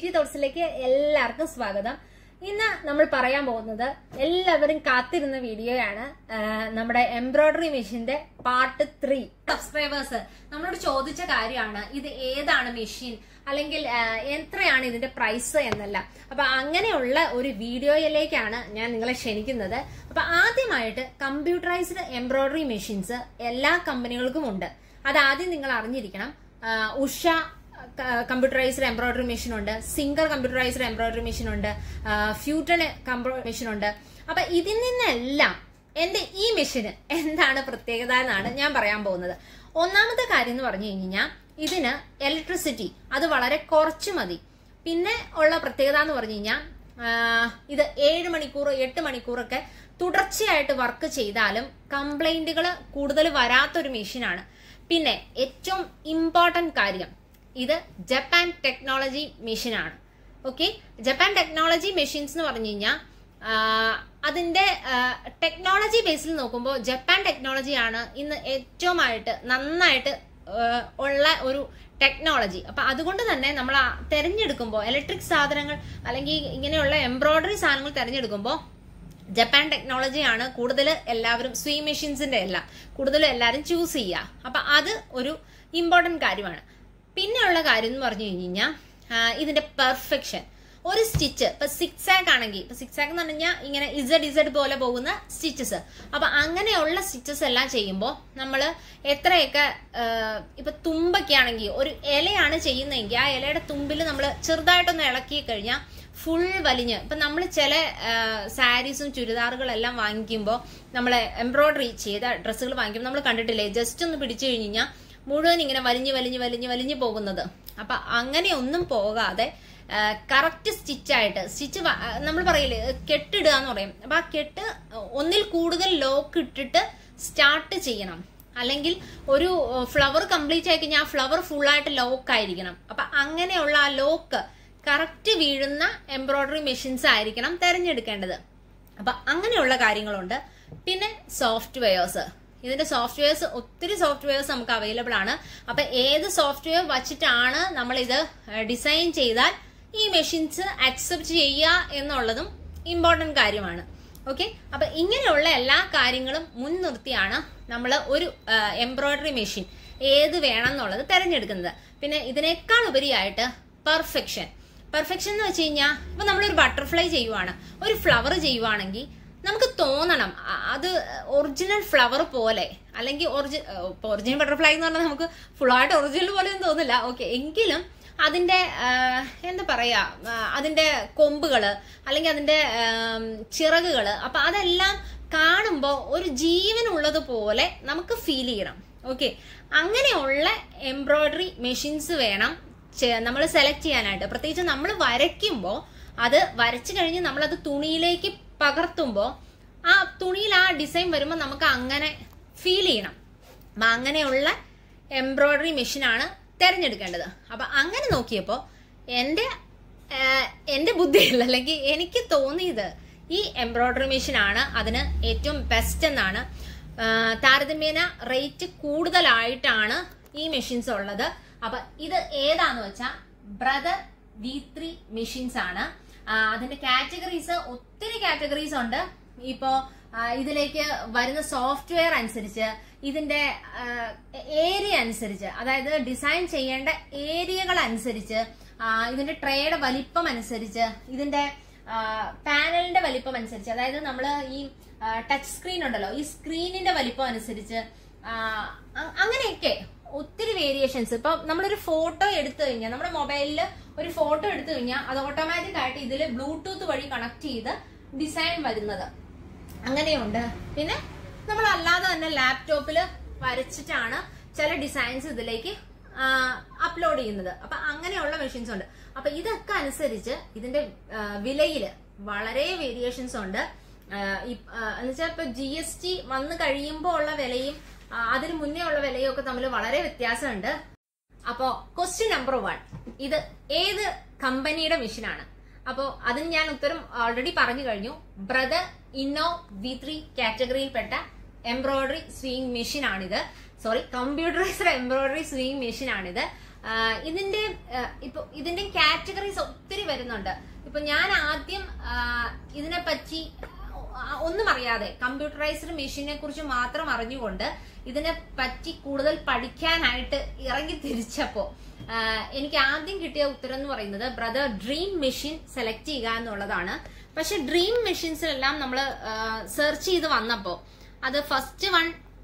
തോട്ട്സിലേക്ക് എല്ലാവർക്കും സ്വാഗതം ഇന്ന് നമ്മൾ പറയാൻ പോകുന്നത് എല്ലാവരും കാത്തിരുന്ന വീഡിയോയാണ് ആ, നമ്മുടെ എംബ്രോയിഡറി മെഷീന്റെ പാർട്ട് ത്രീ സബ്സ്ക്രൈബേഴ്സ് നമ്മളോട് ചോദിച്ച കാര്യമാണ് ഇത് ഏതാണ് മെഷീൻ അല്ലെങ്കിൽ ആ, എത്രയാണ് ഇതിന്റെ പ്രൈസ് എന്നല്ല അപ്പൊ അങ്ങനെയുള്ള ഒരു വീഡിയോയിലേക്കാണ് ഞാൻ നിങ്ങളെ ക്ഷണിക്കുന്നത് അപ്പൊ ആദ്യമായിട്ട് കമ്പ്യൂട്ടറൈസ്ഡ് എംബ്രോയിഡറി മെഷീൻസ് എല്ലാ കമ്പനികൾക്കും ഉണ്ട് അത് ആദ്യം നിങ്ങൾ അറിഞ്ഞിരിക്കണം ആ, ഉഷ കമ്പ്യൂട്ടറൈസ്ഡ് എംബ്രോയിഡറി മെഷീൻ ഉണ്ട് സിംഗർ കമ്പ്യൂട്ടറൈസ്ഡ് എംബ്രോയിഡറി മെഷീൻ ഉണ്ട് ഫ്യൂട്ടൺ കമ്പ്യൂട്ടർ മെഷീൻ ഉണ്ട് അപ്പൊ ഇതിൽ നിന്നെല്ലാം എന്റെ ഈ മെഷീന് എന്താണ് പ്രത്യേകത എന്നാണ് ഞാൻ പറയാൻ പോകുന്നത് ഒന്നാമത്തെ കാര്യം എന്ന് പറഞ്ഞു കഴിഞ്ഞാൽ ഇതിന് ഇലക്ട്രിസിറ്റി അത് വളരെ കുറച്ച് മതി പിന്നെ ഉള്ള പ്രത്യേകത എന്ന് പറഞ്ഞു കഴിഞ്ഞാൽ ഇത് ഏഴ് മണിക്കൂർ എട്ട് മണിക്കൂറൊക്കെ തുടർച്ചയായിട്ട് വർക്ക് ചെയ്താലും കംപ്ലൈന്റുകൾ കൂടുതൽ വരാത്തൊരു മെഷീനാണ് പിന്നെ ഏറ്റവും ഇമ്പോർട്ടന്റ് കാര്യം ഇത് ജപ്പാൻ ടെക്നോളജി മെഷീനാണ് ഓക്കെ ജപ്പാൻ ടെക്നോളജി മെഷീൻസ് എന്ന് പറഞ്ഞു കഴിഞ്ഞാൽ അതിന്റെ ടെക്നോളജി ബേസിൽ നോക്കുമ്പോൾ ജപ്പാൻ ടെക്നോളജിയാണ് ഇന്ന് ഏറ്റവുമായിട്ട് നന്നായിട്ട് ആ, ഉള്ള ഒരു ടെക്നോളജി അപ്പൊ അതുകൊണ്ട് തന്നെ നമ്മൾ ആ തെരഞ്ഞെടുക്കുമ്പോൾ ഇലക്ട്രിക് സാധനങ്ങൾ അല്ലെങ്കിൽ ഇങ്ങനെയുള്ള എംബ്രോയിഡറി സാധനങ്ങൾ തെരഞ്ഞെടുക്കുമ്പോൾ ജപ്പാൻ ടെക്നോളജിയാണ് കൂടുതൽ എല്ലാവരും സ്വീ മെഷീൻസിന്റെ എല്ലാം കൂടുതലും എല്ലാവരും ചൂസ് ചെയ്യുക അപ്പൊ അത് ഒരു ഇമ്പോർട്ടന്റ് കാര്യമാണ് പിന്നെയുള്ള കാര്യം എന്ന് പറഞ്ഞു കഴിഞ്ഞാൽ ഇതിന്റെ പെർഫെക്ഷൻ ഒരു സ്റ്റിച്ച് ഇപ്പൊ സിക്സ് ആക്ക് ആണെങ്കിൽ ഇപ്പൊ സിക്സ് ആക്ക് എന്ന് പറഞ്ഞു കഴിഞ്ഞാൽ ഇങ്ങനെ ഇസഡ് ഇസഡ് പോലെ പോകുന്ന സ്റ്റിച്ചസ് അപ്പൊ അങ്ങനെയുള്ള സ്റ്റിച്ചസ് എല്ലാം ചെയ്യുമ്പോൾ നമ്മൾ എത്രയൊക്കെ ആ, ഇപ്പൊ തുമ്പൊക്കെ ആണെങ്കിൽ ഒരു ഇലയാണ് ചെയ്യുന്നതെങ്കിൽ ആ ഇലയുടെ തുമ്പിൽ നമ്മൾ ചെറുതായിട്ടൊന്ന് ഇളക്കി കഴിഞ്ഞാൽ ഫുൾ വലിഞ്ഞ് ഇപ്പൊ നമ്മൾ ചില സാരീസും ചുരിദാറുകളെല്ലാം വാങ്ങിക്കുമ്പോൾ നമ്മൾ എംബ്രോയിഡറി ചെയ്ത ഡ്രസ്സുകൾ വാങ്ങിക്കുമ്പോൾ നമ്മൾ കണ്ടിട്ടില്ലേ ജസ്റ്റ് ഒന്ന് പിടിച്ചു കഴിഞ്ഞ് കഴിഞ്ഞാൽ മുഴുവൻ ഇങ്ങനെ വലിഞ്ഞ് വലിഞ്ഞ് വലിഞ്ഞ് വലിഞ്ഞ് പോകുന്നത് അപ്പൊ അങ്ങനെയൊന്നും പോകാതെ കറക്റ്റ് സ്റ്റിച്ചായിട്ട് സ്റ്റിച്ച് നമ്മൾ പറയില്ലേ കെട്ടിടുക എന്ന് പറയും അപ്പൊ ആ കെട്ട് ഒന്നിൽ കൂടുതൽ ലോക്ക് ഇട്ടിട്ട് സ്റ്റാർട്ട് ചെയ്യണം അല്ലെങ്കിൽ ഒരു ഫ്ലവർ കംപ്ലീറ്റ് ആയി കഴിഞ്ഞാൽ ആ ഫ്ലവർ ഫുള്ളായിട്ട് ലോക്ക് ആയിരിക്കണം അപ്പൊ അങ്ങനെയുള്ള ആ ലോക്ക് കറക്റ്റ് വീഴുന്ന എംബ്രോയിഡറി മെഷീൻസ് ആയിരിക്കണം തെരഞ്ഞെടുക്കേണ്ടത് അപ്പൊ അങ്ങനെയുള്ള കാര്യങ്ങളുണ്ട് പിന്നെ സോഫ്റ്റ്വെയർസ് ഇതിന്റെ സോഫ്റ്റ്വെയർസ് ഒത്തിരി സോഫ്റ്റ്വെയർസ് നമുക്ക് അവൈലബിൾ ആണ് അപ്പൊ ഏത് സോഫ്റ്റ്വെയർ വച്ചിട്ടാണ് നമ്മൾ ഇത് ഡിസൈൻ ചെയ്താൽ ഈ മെഷീൻസ് അക്സെപ്റ്റ് ചെയ്യുക എന്നുള്ളതും ഇമ്പോർട്ടന്റ് കാര്യമാണ് ഓക്കെ അപ്പൊ ഇങ്ങനെയുള്ള എല്ലാ കാര്യങ്ങളും മുൻനിർത്തിയാണ് നമ്മൾ ഒരു എംബ്രോയിഡറി മെഷീൻ ഏത് വേണം എന്നുള്ളത് തിരഞ്ഞെടുക്കുന്നത് പിന്നെ ഇതിനേക്കാൾ ഉപരിയായിട്ട് പെർഫെക്ഷൻ പെർഫെക്ഷൻ എന്ന് വെച്ച് കഴിഞ്ഞാൽ ഇപ്പൊ നമ്മളൊരു ബട്ടർഫ്ലൈ ചെയ്യുവാണ് ഒരു ഫ്ലവർ ചെയ്യുവാണെങ്കിൽ നമുക്ക് തോന്നണം അ- അത് ഒറിജിനൽ ഫ്ലവർ പോലെ അല്ലെങ്കിൽ ഒറിജിനൽ ബട്ടർഫ്ലൈ എന്ന് പറഞ്ഞാൽ നമുക്ക് ഫുള്ളായിട്ട് ഒറിജിനൽ പോലെ ഒന്നും തോന്നില്ല ഓക്കെ എങ്കിലും അതിന്റെ ആ, എന്താ പറയാ ആ, അതിന്റെ കൊമ്പുകള് അല്ലെങ്കിൽ അതിന്റെ ആം, ചിറകുകള് അപ്പൊ അതെല്ലാം കാണുമ്പോൾ ഒരു ജീവനുള്ളത് പോലെ നമുക്ക് ഫീൽ ചെയ്യണം ഓക്കെ അങ്ങനെയുള്ള എംബ്രോയിഡറി മെഷീൻസ് വേണം നമ്മൾ സെലക്ട് ചെയ്യാനായിട്ട് പ്രത്യേകിച്ച് നമ്മൾ വരയ്ക്കുമ്പോൾ അത് വരച്ചു കഴിഞ്ഞ് നമ്മൾ അത് തുണിയിലേക്ക് പകർത്തുമ്പോൾ ആ തുണിയിൽ ആ ഡിസൈൻ വരുമ്പോൾ നമുക്ക് അങ്ങനെ ഫീൽ ചെയ്യണം അപ്പൊ അങ്ങനെയുള്ള എംബ്രോയിഡറി മെഷീനാണ് തിരഞ്ഞെടുക്കേണ്ടത് അപ്പൊ അങ്ങനെ നോക്കിയപ്പോൾ എൻ്റെ ആഹ്, എൻ്റെ ബുദ്ധിയിൽ അല്ലെങ്കിൽ എനിക്ക് തോന്നിയത് ഈ എംബ്രോയിഡറി മെഷീനാണ് അതിന് ഏറ്റവും ബെസ്റ്റ് എന്നാണ് ആഹ്, താരതമ്യേന റേറ്റ് കൂടുതലായിട്ടാണ് ഈ മെഷീൻസ് ഉള്ളത് അപ്പൊ ഇത് ഏതാന്ന് വെച്ചാൽ ബ്രദർ വി ത്രീ മെഷീൻസ് ആണ് ആ, അതിന്റെ കാറ്റഗറീസ് ഒത്തിരി കാറ്റഗറീസ് ഉണ്ട് ഇപ്പോ ആ, ഇതിലേക്ക് വരുന്ന സോഫ്റ്റ്വെയർ അനുസരിച്ച് ഇതിന്റെ ഏരിയ അനുസരിച്ച് അതായത് ഡിസൈൻ ചെയ്യേണ്ട ഏരിയകൾ അനുസരിച്ച് ആ, ഇതിന്റെ ട്രേയുടെ വലിപ്പം അനുസരിച്ച് ഇതിന്റെ പാനലിന്റെ വലിപ്പം അനുസരിച്ച് അതായത് നമ്മൾ ഈ ടച്ച് സ്ക്രീൻ ഉണ്ടല്ലോ ഈ സ്ക്രീനിന്റെ വലിപ്പം അനുസരിച്ച് ആ, അ- അങ്ങനെയൊക്കെ ഒത്തിരി വേരിയേഷൻസ് ഇപ്പൊ നമ്മളൊരു ഫോട്ടോ എടുത്തു കഴിഞ്ഞാൽ നമ്മുടെ മൊബൈലിൽ ഒരു ഫോട്ടോ എടുത്തു കഴിഞ്ഞാൽ അത് ഓട്ടോമാറ്റിക് ആയിട്ട് ഇതിൽ ബ്ലൂടൂത്ത് വഴി കണക്ട് ചെയ്ത് ഡിസൈൻ വരുന്നത് അങ്ങനെയുണ്ട് പിന്നെ നമ്മൾ അല്ലാതെ തന്നെ ലാപ്ടോപ്പിൽ വരച്ചിട്ടാണ് ചില ഡിസൈൻസ് ഇതിലേക്ക് അപ്ലോഡ് ചെയ്യുന്നത് അപ്പൊ അങ്ങനെയുള്ള മെഷീൻസ് ഉണ്ട് അപ്പൊ ഇതൊക്കെ അനുസരിച്ച് ഇതിന്റെ ആ, വിലയില് വളരെ വേരിയേഷൻസ് ഉണ്ട് എന്നുവെച്ചാൽ ഇപ്പൊ ജി എസ് ടി വന്നു കഴിയുമ്പോൾ ഉള്ള വിലയും ആ, അതിന് മുന്നേ ഉള്ള വിലയും ഒക്കെ തമ്മിൽ വളരെ വ്യത്യാസമുണ്ട് അപ്പോ ക്വസ്റ്റ്യൻ നമ്പർ വൺ ഇത് ഏത് കമ്പനിയുടെ മെഷീനാണ് അപ്പോ അതിന് ഞാൻ ഉത്തരം ഓൾറെഡി പറഞ്ഞു കഴിഞ്ഞു ബ്രദർ ഇന്നോ വി ത്രീ കാറ്റഗറിയിൽപ്പെട്ട എംബ്രോയിഡറി സ്വീങ് മെഷീൻ ആണിത് sorry computerised embroidery sewing machine ആണിത് ആ, ഇതിന്റെ ഇപ്പൊ ഇതിന്റെ കാറ്റഗറീസ് ഒത്തിരി വരുന്നുണ്ട് ഇപ്പൊ ഞാൻ ആദ്യം ആ, ഇതിനെ പറ്റി ആ, ഒന്നും അറിയാതെ കമ്പ്യൂട്ടറൈസ്ഡ് മെഷീനെ കുറിച്ച് മാത്രം അറിഞ്ഞുകൊണ്ട് ഇതിനെ പറ്റി കൂടുതൽ പഠിക്കാനായിട്ട് ഇറങ്ങി തിരിച്ചപ്പോ ആ, എനിക്ക് ആദ്യം കിട്ടിയ ഉത്തരം എന്ന് പറയുന്നത് ബ്രദർ ഡ്രീം മെഷീൻ സെലക്ട് ചെയ്യുക എന്നുള്ളതാണ് പക്ഷെ ഡ്രീം മെഷീൻസിലെല്ലാം നമ്മൾ സെർച്ച് ചെയ്ത് വന്നപ്പോ അത് ഫസ്റ്റ് വൺ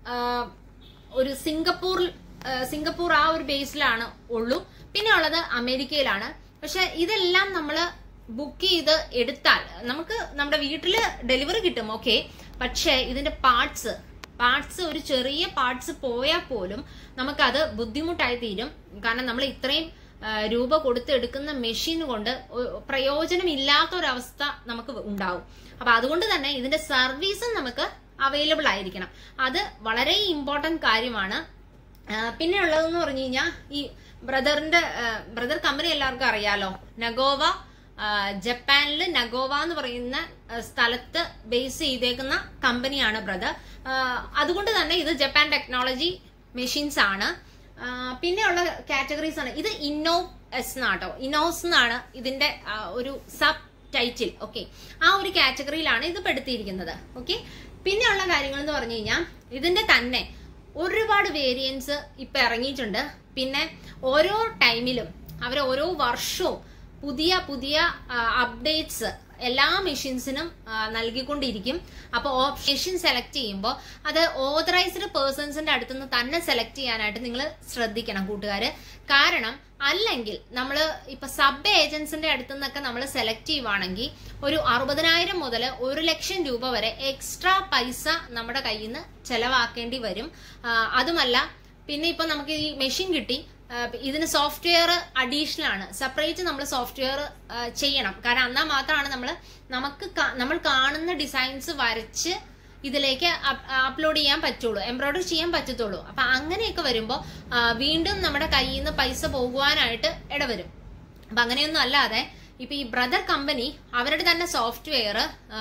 ഒരു സിംഗപ്പൂറിൽ ആ, സിംഗപ്പൂർ ആ ഒരു ബേസിലാണ് ഉള്ളൂ പിന്നെ ഉള്ളത് അമേരിക്കയിലാണ് പക്ഷെ ഇതെല്ലാം നമ്മൾ ബുക്ക് ചെയ്ത് എടുത്താൽ നമുക്ക് നമ്മുടെ വീട്ടില് ഡെലിവറി കിട്ടും ഓക്കെ പക്ഷേ ഇതിന്റെ പാർട്സ് പാർട്സ് ഒരു ചെറിയ പാർട്സ് പോയാൽ പോലും നമുക്കത് ബുദ്ധിമുട്ടായി തീരും കാരണം നമ്മൾ ഇത്രയും ആ, രൂപ കൊടുത്തെടുക്കുന്ന മെഷീൻ കൊണ്ട് ഒ- പ്രയോജനമില്ലാത്ത ഒരവസ്ഥ നമുക്ക് ഉണ്ടാവും അപ്പൊ അതുകൊണ്ട് തന്നെ ഇതിന്റെ സർവീസും നമുക്ക് അവൈലബിൾ ആയിരിക്കണം അത് വളരെ ഇമ്പോർട്ടന്റ് കാര്യമാണ് ആ, പിന്നെ ഉള്ളതെന്ന് പറഞ്ഞു കഴിഞ്ഞാൽ ഈ ബ്രദറിന്റെ ബ്രദർ കമ്പനി എല്ലാവർക്കും അറിയാലോ നഗോവ ആ, ജപ്പാനില് നഗോവ എന്ന് പറയുന്ന ആ, സ്ഥലത്ത് ബേസ് ചെയ്തേക്കുന്ന കമ്പനിയാണ് ബ്രദർ ആ, അതുകൊണ്ട് തന്നെ ഇത് ജപ്പാൻ ടെക്നോളജി മെഷീൻസ് ആണ് ആ, പിന്നെയുള്ള കാറ്റഗറീസ് ആണ് ഇത് ഇന്നോ എസ് എന്നാട്ടോ ഇന്നോസ് എന്നാണ് ഇതിന്റെ ആ, ഒരു സബ് ടൈറ്റിൽ ഓക്കെ ആ ഒരു കാറ്റഗറിയിലാണ് ഇത് പെടുത്തിയിരിക്കുന്നത് ഓക്കെ പിന്നെയുള്ള കാര്യങ്ങൾ എന്ന് പറഞ്ഞു കഴിഞ്ഞാൽ ഇതിന്റെ തന്നെ ഒരുപാട് വേരിയൻസ് ഇപ്പൊ ഇറങ്ങിയിട്ടുണ്ട് പിന്നെ ഓരോ ടൈമിലും അവർ ഓരോ വർഷവും പുതിയ പുതിയ അപ്ഡേറ്റ്സ് എല്ലാ മെഷീൻസിനും നൽകിക്കൊണ്ടിരിക്കും അപ്പോൾ ഓപ്ഷൻ സെലക്ട് ചെയ്യുമ്പോൾ അത് ഓതറൈസ്ഡ് പേഴ്സൺസിന്റെ അടുത്ത് നിന്ന് തന്നെ സെലക്ട് ചെയ്യാനായിട്ട് നിങ്ങൾ ശ്രദ്ധിക്കണം കൂട്ടുകാര് കാരണം അല്ലെങ്കിൽ നമ്മൾ ഇപ്പൊ സബ് ഏജൻസിന്റെ അടുത്ത് നിന്നൊക്കെ നമ്മൾ സെലക്ട് ചെയ്യുവാണെങ്കിൽ ഒരു അറുപതിനായിരം മുതൽ ഒരു ലക്ഷം രൂപ വരെ എക്സ്ട്രാ പൈസ നമ്മുടെ കയ്യിൽ നിന്ന് ചെലവാക്കേണ്ടി വരും ആ, അതുമല്ല പിന്നെ ഇപ്പൊ നമുക്ക് ഈ മെഷീൻ കിട്ടി ആ, ഇതിന് സോഫ്റ്റ്വെയർ അഡീഷണൽ ആണ് സെപ്പറേറ്റ് നമ്മൾ സോഫ്റ്റ്വെയർ ചെയ്യണം കാരണം എന്നാൽ മാത്രമാണ് നമ്മൾ നമുക്ക് കാ- നമ്മൾ കാണുന്ന ഡിസൈൻസ് വരച്ച് ഇതിലേക്ക് അപ്ലോഡ് ചെയ്യാൻ പറ്റുള്ളൂ എംബ്രോയിഡറി ചെയ്യാൻ പറ്റത്തുള്ളൂ അപ്പൊ അങ്ങനെയൊക്കെ വരുമ്പോൾ വീണ്ടും നമ്മുടെ കയ്യിൽ നിന്ന് പൈസ പോകുവാനായിട്ട് ഇടവരും അപ്പൊ അങ്ങനെയൊന്നും അല്ലാതെ ഇപ്പൊ ഈ ബ്രദർ കമ്പനി അവരുടെ തന്നെ സോഫ്റ്റ്വെയർ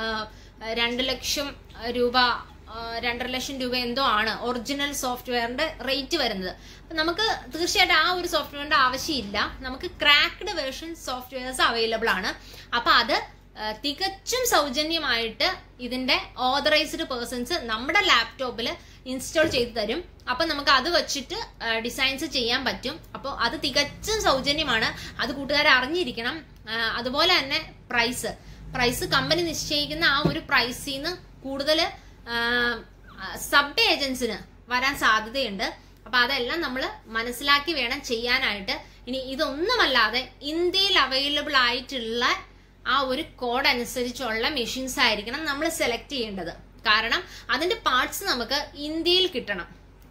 രണ്ട് ലക്ഷം രൂപ ആ, രണ്ടര ലക്ഷം രൂപ എന്തോ ആണ് ഒറിജിനൽ സോഫ്റ്റ്വെയറിന്റെ റേറ്റ് വരുന്നത് അപ്പൊ നമുക്ക് തീർച്ചയായിട്ടും ആ ഒരു സോഫ്റ്റ്വെയറിന്റെ ആവശ്യമില്ല നമുക്ക് ക്രാക്ഡ് വേർഷൻ സോഫ്റ്റ്വെയർസ് അവൈലബിൾ ആണ് അപ്പൊ അത് ആ, തികച്ചും സൗജന്യമായിട്ട് ഇതിന്റെ ഓതറൈസ്ഡ് പേഴ്സൺസ് നമ്മുടെ ലാപ്ടോപ്പിൽ ഇൻസ്റ്റാൾ ചെയ്തു തരും അപ്പൊ നമുക്ക് അത് വെച്ചിട്ട് ഡിസൈൻസ് ചെയ്യാൻ പറ്റും അപ്പോൾ അത് തികച്ചും സൗജന്യമാണ് അത് കൂട്ടുകാരെ അറിഞ്ഞിരിക്കണം ആ, അതുപോലെ തന്നെ പ്രൈസ് പ്രൈസ് കമ്പനി നിശ്ചയിക്കുന്ന ആ ഒരു പ്രൈസിൽ നിന്ന് കൂടുതൽ സബ് ഏജൻസിന് വരാൻ സാധ്യതയുണ്ട് അപ്പൊ അതെല്ലാം നമ്മൾ മനസ്സിലാക്കി വേണം ചെയ്യാനായിട്ട് ഇനി ഇതൊന്നുമല്ലാതെ ഇന്ത്യയിൽ അവൈലബിൾ ആയിട്ടുള്ള ആ ഒരു കോഡ് അനുസരിച്ചുള്ള മെഷീൻസ് ആയിരിക്കണം നമ്മൾ സെലക്ട് ചെയ്യേണ്ടത് കാരണം അതിന്റെ പാർട്സ് നമുക്ക് ഇന്ത്യയിൽ കിട്ടണം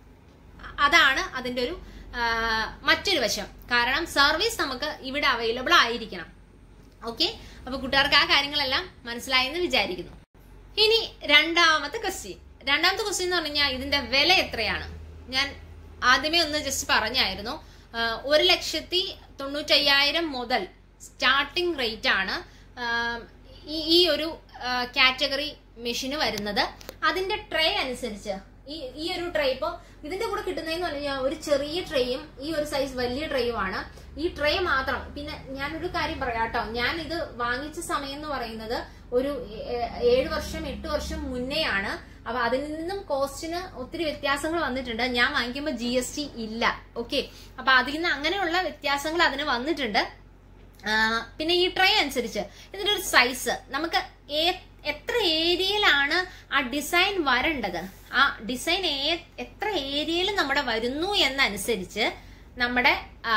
അതാണ് അതിന്റെ ഒരു ആ, മറ്റൊരു വശം കാരണം സർവീസ് നമുക്ക് ഇവിടെ അവൈലബിൾ ആയിരിക്കണം ഓക്കെ അപ്പൊ കൂട്ടുകാർക്ക് ആ കാര്യങ്ങളെല്ലാം മനസ്സിലായെന്ന് വിചാരിക്കുന്നു ഇനി രണ്ടാമത്തെ ക്വസ്റ്റ്യൻ രണ്ടാമത്തെ ക്വസ്റ്റ്യൻ എന്ന് പറഞ്ഞാൽ ഇതിന്റെ വില എത്രയാണ് ഞാൻ ആദ്യമേ ഒന്ന് ജസ്റ്റ് പറഞ്ഞായിരുന്നു ആ, ഒരു ലക്ഷത്തി തൊണ്ണൂറ്റയ്യായിരം മുതൽ സ്റ്റാർട്ടിംഗ് റേറ്റ് ആണ് ആ, ഈ ഈ ഒരു കാറ്റഗറി മെഷീന് വരുന്നത് അതിന്റെ ട്രേ അനുസരിച്ച് ഈ ഈ ഒരു ട്രേ ഇപ്പൊ ഇതിന്റെ കൂടെ കിട്ടുന്നതെന്ന് പറഞ്ഞാൽ ഒരു ചെറിയ ട്രേയും ഈ ഒരു സൈസ് വലിയ ട്രേയുമാണ് ഈ ട്രേ മാത്രം പിന്നെ ഞാനൊരു കാര്യം പറയാം കേട്ടോ ഞാൻ ഇത് വാങ്ങിച്ച സമയം എന്ന് പറയുന്നത് ഒരു ഏ- ഏഴ് വർഷം എട്ട് വർഷം മുന്നേയാണ് അപ്പൊ അതിൽ നിന്നും കോസ്റ്റിന് ഒത്തിരി വ്യത്യാസങ്ങൾ വന്നിട്ടുണ്ട് ഞാൻ വാങ്ങിക്കുമ്പോൾ ജി എസ് ടി ഇല്ല ഓക്കെ അപ്പൊ അതിൽ നിന്ന് അങ്ങനെയുള്ള വ്യത്യാസങ്ങൾ അതിന് വന്നിട്ടുണ്ട് ആ, പിന്നെ ഈ ട്രേ അനുസരിച്ച് ഇതിന്റെ ഒരു സൈസ് നമുക്ക് ഏ- എത്ര ഏരിയയിലാണ് ആ ഡിസൈൻ വരേണ്ടത് ആ ഡിസൈൻ ഏ- എത്ര ഏരിയയിൽ നമ്മുടെ വരുന്നു എന്നനുസരിച്ച് നമ്മുടെ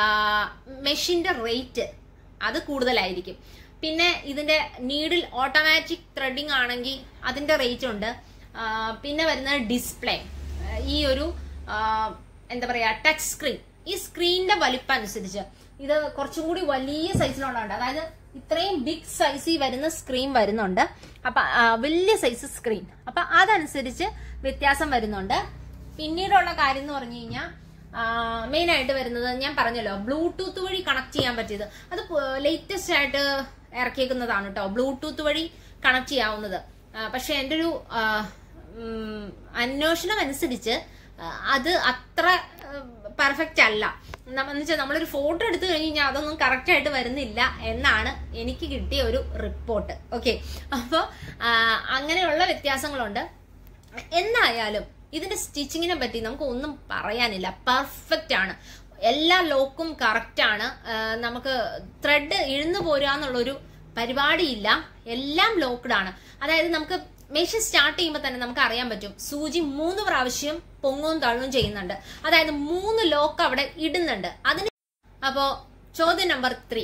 മെഷീന്റെ റേറ്റ് അത് കൂടുതലായിരിക്കും പിന്നെ ഇതിന്റെ നീഡിൽ ഓട്ടോമാറ്റിക് ത്രെഡിങ് ആണെങ്കിൽ അതിന്റെ റേറ്റ് ഉണ്ട് ആ, പിന്നെ വരുന്നത് ഡിസ്പ്ലേ ഈ ഒരു ആ, എന്താ പറയാ ടച്ച് സ്ക്രീൻ ഈ സ്ക്രീനിന്റെ വലിപ്പം അനുസരിച്ച് ഇത് കുറച്ചും കൂടി വലിയ സൈസിലുണ്ട് അതായത് ഇത്രയും ബിഗ് സൈസിൽ വരുന്ന സ്ക്രീൻ വരുന്നുണ്ട് അപ്പൊ ആ, വലിയ സൈസ് സ്ക്രീൻ അപ്പൊ അതനുസരിച്ച് വ്യത്യാസം വരുന്നുണ്ട് പിന്നീടുള്ള കാര്യം എന്ന് പറഞ്ഞു കഴിഞ്ഞാൽ മെയിൻ ആയിട്ട് വരുന്നത് ഞാൻ പറഞ്ഞല്ലോ ബ്ലൂടൂത്ത് വഴി കണക്ട് ചെയ്യാൻ പറ്റിയത് അത് ലേറ്റസ്റ്റ് ആയിട്ട് ഇറക്കിയേക്കുന്നതാണ് കേട്ടോ ബ്ലൂടൂത്ത് വഴി കണക്ട് ചെയ്യാവുന്നത് ആ, പക്ഷെ എൻ്റെ ഒരു ആ, ഉം, അന്വേഷണം അനുസരിച്ച് ആ, അത് അത്ര പെർഫെക്റ്റ് അല്ല എന്ന് വെച്ചാൽ നമ്മളൊരു ഫോട്ടോ എടുത്തു കഴിഞ്ഞ് കഴിഞ്ഞാൽ അതൊന്നും കറക്റ്റ് ആയിട്ട് വരുന്നില്ല എന്നാണ് എനിക്ക് കിട്ടിയ ഒരു റിപ്പോർട്ട് ഓക്കെ അപ്പോൾ അങ്ങനെയുള്ള വ്യത്യാസങ്ങളുണ്ട് എന്തായാലും ഇതിന്റെ സ്റ്റിച്ചിങ്ങിനെ പറ്റി നമുക്ക് ഒന്നും പറയാനില്ല പെർഫെക്റ്റ് ആണ് എല്ലാ ലോക്കും കറക്റ്റ് ആണ് ആ, നമുക്ക് ത്രെഡ് ഇഴുന്നു പോരാന്നുള്ളൊരു പരിപാടിയില്ല എല്ലാം ലോക്ക്ഡ് ആണ് അതായത് നമുക്ക് മെഷീൻ സ്റ്റാർട്ട് ചെയ്യുമ്പോൾ തന്നെ നമുക്ക് അറിയാൻ പറ്റും സൂചി മൂന്ന് പ്രാവശ്യം പൊങ്ങും തള്ളും ചെയ്യുന്നുണ്ട് അതായത് മൂന്ന് ലോക്ക് അവിടെ ഇടുന്നുണ്ട് അതിന് അപ്പോ ചോദ്യം നമ്പർ ത്രീ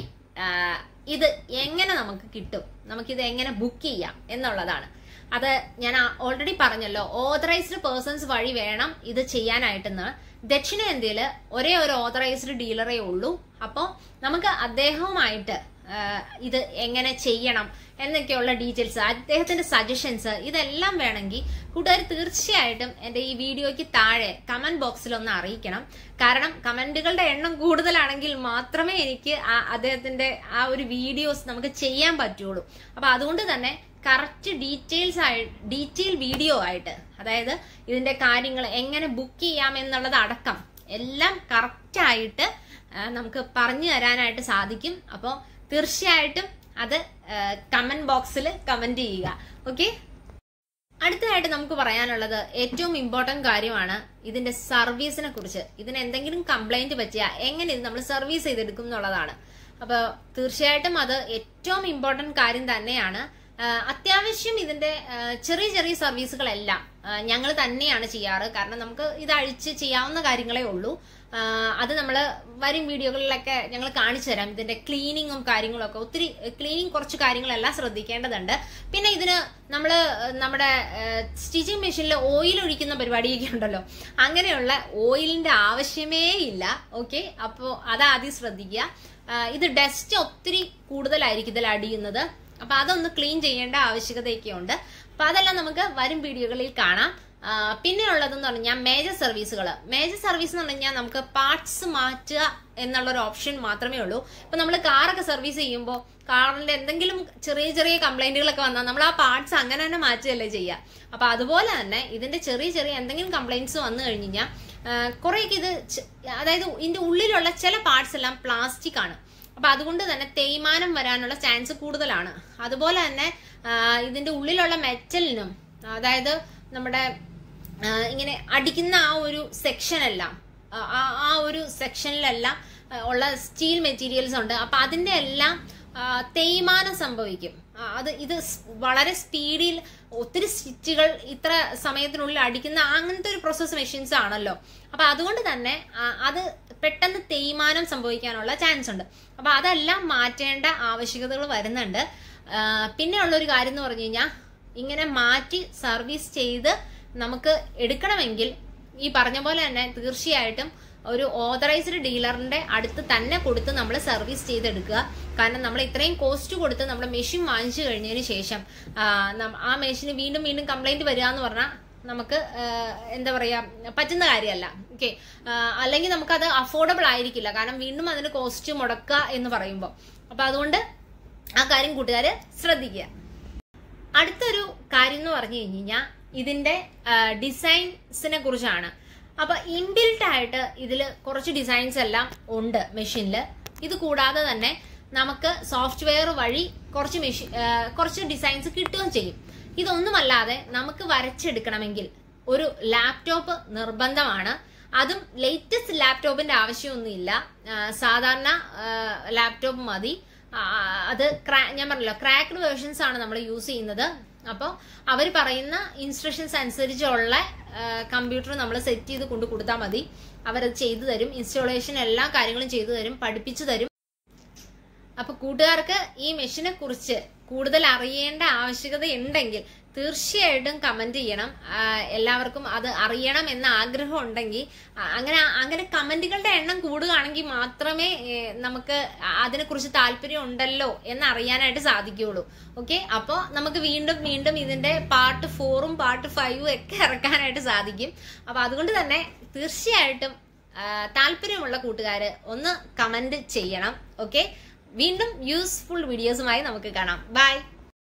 ഇത് എങ്ങനെ നമുക്ക് കിട്ടും നമുക്കിത് എങ്ങനെ ബുക്ക് ചെയ്യാം എന്നുള്ളതാണ് അത് ഞാൻ ഓൾറെഡി പറഞ്ഞല്ലോ ഓതറൈസ്ഡ് പേഴ്സൺസ് വഴി വേണം ഇത് ചെയ്യാനായിട്ടെന്ന് ദക്ഷിണേന്ത്യയില് ഒരേ ഒരു ഓതറൈസ്ഡ് ഡീലറേ ഉള്ളൂ അപ്പോൾ നമുക്ക് അദ്ദേഹവുമായിട്ട് ആ, ഇത് എങ്ങനെ ചെയ്യണം എന്നൊക്കെയുള്ള ഡീറ്റെയിൽസ് അദ്ദേഹത്തിന്റെ സജഷൻസ് ഇതെല്ലാം വേണമെങ്കിൽ കൂട്ടുകാർ തീർച്ചയായിട്ടും എന്റെ ഈ വീഡിയോയ്ക്ക് താഴെ കമന്റ് ബോക്സിൽ ഒന്ന് അറിയിക്കണം കാരണം കമന്റുകളുടെ എണ്ണം കൂടുതലാണെങ്കിൽ മാത്രമേ എനിക്ക് ആ അദ്ദേഹത്തിന്റെ ആ ഒരു വീഡിയോസ് നമുക്ക് ചെയ്യാൻ പറ്റുള്ളൂ അപ്പൊ അതുകൊണ്ട് തന്നെ കറക്റ്റ് ഡീറ്റെയിൽസ് ആയി ഡീറ്റെയിൽ വീഡിയോ ആയിട്ട് അതായത് ഇതിന്റെ കാര്യങ്ങൾ എങ്ങനെ ബുക്ക് ചെയ്യാം എന്നുള്ളത് അടക്കം എല്ലാം കറക്റ്റ് ആയിട്ട് ആ, നമുക്ക് പറഞ്ഞു തരാനായിട്ട് സാധിക്കും അപ്പോൾ തീർച്ചയായിട്ടും അത് കമന്റ് ബോക്സിൽ കമന്റ് ചെയ്യുക ഓക്കെ അടുത്തതായിട്ട് നമുക്ക് പറയാനുള്ളത് ഏറ്റവും ഇമ്പോർട്ടന്റ് കാര്യമാണ് ഇതിന്റെ സർവീസിനെ കുറിച്ച് ഇതിന് എന്തെങ്കിലും കംപ്ലൈന്റ് പറ്റിയാൽ എങ്ങനെ ഇത് നമ്മൾ സർവീസ് ചെയ്തെടുക്കും എന്നുള്ളതാണ് അപ്പൊ തീർച്ചയായിട്ടും അത് ഏറ്റവും ഇമ്പോർട്ടന്റ് കാര്യം തന്നെയാണ് ആ, അത്യാവശ്യം ഇതിന്റെ ആ, ചെറിയ ചെറിയ സർവീസുകളെല്ലാം ഞങ്ങൾ തന്നെയാണ് ചെയ്യാറ് കാരണം നമുക്ക് ഇത് അഴിച്ച് ചെയ്യാവുന്ന കാര്യങ്ങളേ ഉള്ളൂ ആ, അത് നമ്മൾ വരും വീഡിയോകളിലൊക്കെ ഞങ്ങൾ കാണിച്ചു തരാം ഇതിന്റെ ക്ലീനിങ്ങും കാര്യങ്ങളും ഒക്കെ ഒത്തിരി ക്ലീനിങ് കുറച്ച് കാര്യങ്ങളെല്ലാം ശ്രദ്ധിക്കേണ്ടതുണ്ട് പിന്നെ ഇതിന് നമ്മൾ നമ്മുടെ സ്റ്റിച്ചിങ് മെഷീനിൽ ഓയിൽ ഒഴിക്കുന്ന പരിപാടിയൊക്കെ ഉണ്ടല്ലോ അങ്ങനെയുള്ള ഓയിലിന്റെ ആവശ്യമേ ഇല്ല ഓക്കെ അപ്പോൾ അതാദ്യം ശ്രദ്ധിക്കുക ആ, ഇത് ഡസ്റ്റ് ഒത്തിരി കൂടുതലായിരിക്കും ഇതിൽ അടിയുന്നത് അപ്പൊ അതൊന്ന് ക്ലീൻ ചെയ്യേണ്ട ആവശ്യകതയൊക്കെ ഉണ്ട് അപ്പൊ അതെല്ലാം നമുക്ക് വരും വീഡിയോകളിൽ കാണാം ആ, പിന്നെ ഉള്ളതെന്ന് പറഞ്ഞാൽ മേജർ സർവീസുകൾ മേജർ സർവീസ് എന്ന് പറഞ്ഞാൽ നമുക്ക് പാർട്സ് മാറ്റുക എന്നുള്ള ഒരു ഓപ്ഷൻ മാത്രമേ ഉള്ളൂ ഇപ്പൊ നമ്മൾ കാറൊക്കെ സർവീസ് ചെയ്യുമ്പോൾ കാറിന്റെ എന്തെങ്കിലും ചെറിയ ചെറിയ കംപ്ലൈന്റുകളൊക്കെ വന്നാൽ നമ്മൾ ആ പാർട്സ് അങ്ങനെ തന്നെ മാറ്റുകയല്ലേ ചെയ്യുക അപ്പൊ അതുപോലെ തന്നെ ഇതിന്റെ ചെറിയ ചെറിയ എന്തെങ്കിലും കംപ്ലൈന്റ്സ് വന്നു കഴിഞ്ഞ് കഴിഞ്ഞാൽ കുറേയൊക്കെ ഇത് ചെ- അതായത് ഇതിന്റെ ഉള്ളിലുള്ള ചില പാർട്സ് എല്ലാം പ്ലാസ്റ്റിക് ആണ് അപ്പൊ അതുകൊണ്ട് തന്നെ തേയ്മാനം വരാനുള്ള ചാൻസ് കൂടുതലാണ് അതുപോലെ തന്നെ ആ, ഇതിന്റെ ഉള്ളിലുള്ള മെറ്റലിനും അതായത് നമ്മുടെ ആ, ഇങ്ങനെ അടിക്കുന്ന ആ ഒരു സെക്ഷനെല്ലാം ആ ആ- ആ ഒരു സെക്ഷനിലെല്ലാം ആ, ഉള്ള സ്റ്റീൽ മെറ്റീരിയൽസ് ഉണ്ട് അപ്പൊ അതിന്റെ എല്ലാം ആ, തേയ്മാനം സംഭവിക്കും ആ, അത് ഇത് സ് വളരെ സ്പീഡിൽ ഒത്തിരി സ്റ്റിച്ചുകൾ ഇത്ര സമയത്തിനുള്ളിൽ അടിക്കുന്ന അങ്ങനത്തെ ഒരു പ്രോസസ് മെഷീൻസ് ആണല്ലോ അപ്പൊ അതുകൊണ്ട് തന്നെ ആ, അത് പെട്ടെന്ന് തേയ്മാനം സംഭവിക്കാനുള്ള ചാൻസ് ഉണ്ട് അപ്പൊ അതെല്ലാം മാറ്റേണ്ട ആവശ്യകതകൾ വരുന്നുണ്ട് ആ, പിന്നെ ഉള്ള ഒരു കാര്യം എന്ന് പറഞ്ഞു കഴിഞ്ഞാൽ ഇങ്ങനെ മാറ്റി സർവീസ് ചെയ്ത് നമുക്ക് എടുക്കണമെങ്കിൽ ഈ പറഞ്ഞ പോലെ തന്നെ തീർച്ചയായിട്ടും ഒരു ഓതറൈസ്ഡ് ഡീലറിന്റെ അടുത്ത് തന്നെ കൊടുത്ത് നമ്മൾ സർവീസ് ചെയ്തെടുക്കുക കാരണം നമ്മൾ ഇത്രയും കോസ്റ്റ് കൊടുത്ത് നമ്മൾ മെഷീൻ വാങ്ങിച്ചു കഴിഞ്ഞതിന് ശേഷം ആ, നം- ആ മെഷീന് വീണ്ടും വീണ്ടും കംപ്ലൈന്റ് വരിക എന്ന് പറഞ്ഞാൽ നമുക്ക് ആ, എന്താ പറയാ പറ്റുന്ന കാര്യമല്ല ഓക്കെ അല്ലെങ്കിൽ നമുക്കത് അഫോർഡബിൾ ആയിരിക്കില്ല കാരണം വീണ്ടും അതിന് കോസ്റ്റ് മുടക്കുക എന്ന് പറയുമ്പോൾ അപ്പൊ അതുകൊണ്ട് ആ കാര്യം കൂട്ടുകാർ ശ്രദ്ധിക്കുക അടുത്തൊരു കാര്യം എന്ന് പറഞ്ഞു കഴിഞ്ഞ് കഴിഞ്ഞാൽ ഇതിന്റെ ഡിസൈൻസിനെ കുറിച്ചാണ് അപ്പൊ ഇൻബിൽട്ട് ആയിട്ട് ഇതിൽ കുറച്ച് ഡിസൈൻസ് എല്ലാം ഉണ്ട് മെഷീനിൽ ഇത് കൂടാതെ തന്നെ നമുക്ക് സോഫ്റ്റ്വെയർ വഴി കുറച്ച് മെഷീൻ കുറച്ച് ഡിസൈൻസ് കിട്ടുകയും ചെയ്യും ഇതൊന്നുമല്ലാതെ നമുക്ക് വരച്ചെടുക്കണമെങ്കിൽ ഒരു ലാപ്ടോപ്പ് നിർബന്ധമാണ് അതും ലേറ്റസ്റ്റ് ലാപ്ടോപ്പിന്റെ ആവശ്യമൊന്നുമില്ല ആ, സാധാരണ ലാപ്ടോപ്പ് മതി ആ, അത് cra- ഞാൻ പറഞ്ഞല്ലോ ക്രാക്ഡ് വേർഷൻസ് ആണ് നമ്മൾ യൂസ് ചെയ്യുന്നത് അപ്പോൾ അവർ പറയുന്ന ഇൻസ്ട്രക്ഷൻസ് അനുസരിച്ചുള്ള കമ്പ്യൂട്ടർ നമ്മൾ സെറ്റ് ചെയ്ത് കൊണ്ട് കൊടുത്താൽ മതി അവരത് ചെയ്തു തരും ഇൻസ്റ്റോളേഷൻ എല്ലാ കാര്യങ്ങളും ചെയ്തു തരും പഠിപ്പിച്ചു തരും അപ്പൊ കൂട്ടുകാർക്ക് ഈ മെഷീനെ കുറിച്ച് കൂടുതൽ അറിയേണ്ട ആവശ്യകത ഉണ്ടെങ്കിൽ തീർച്ചയായിട്ടും കമന്റ് ചെയ്യണം ആ, എല്ലാവർക്കും അത് അറിയണം എന്ന ആഗ്രഹം ഉണ്ടെങ്കിൽ ആ, അങ്ങനെ അങ്ങനെ കമന്റുകളുടെ എണ്ണം കൂടുകയാണെങ്കിൽ മാത്രമേ ഏ, നമുക്ക് അതിനെക്കുറിച്ച് താല്പര്യം ഉണ്ടല്ലോ എന്ന് അറിയാനായിട്ട് സാധിക്കുകയുള്ളൂ ഓക്കെ അപ്പോൾ നമുക്ക് വീണ്ടും വീണ്ടും ഇതിന്റെ പാർട്ട് ഫോറും പാർട്ട് ഫൈവും ഒക്കെ ഇറക്കാനായിട്ട് സാധിക്കും അപ്പൊ അതുകൊണ്ട് തന്നെ തീർച്ചയായിട്ടും ആ, താല്പര്യമുള്ള കൂട്ടുകാര് ഒന്ന് കമന്റ് ചെയ്യണം ഓക്കെ വീണ്ടും യൂസ്ഫുൾ വീഡിയോസുമായി നമുക്ക് കാണാം ബൈ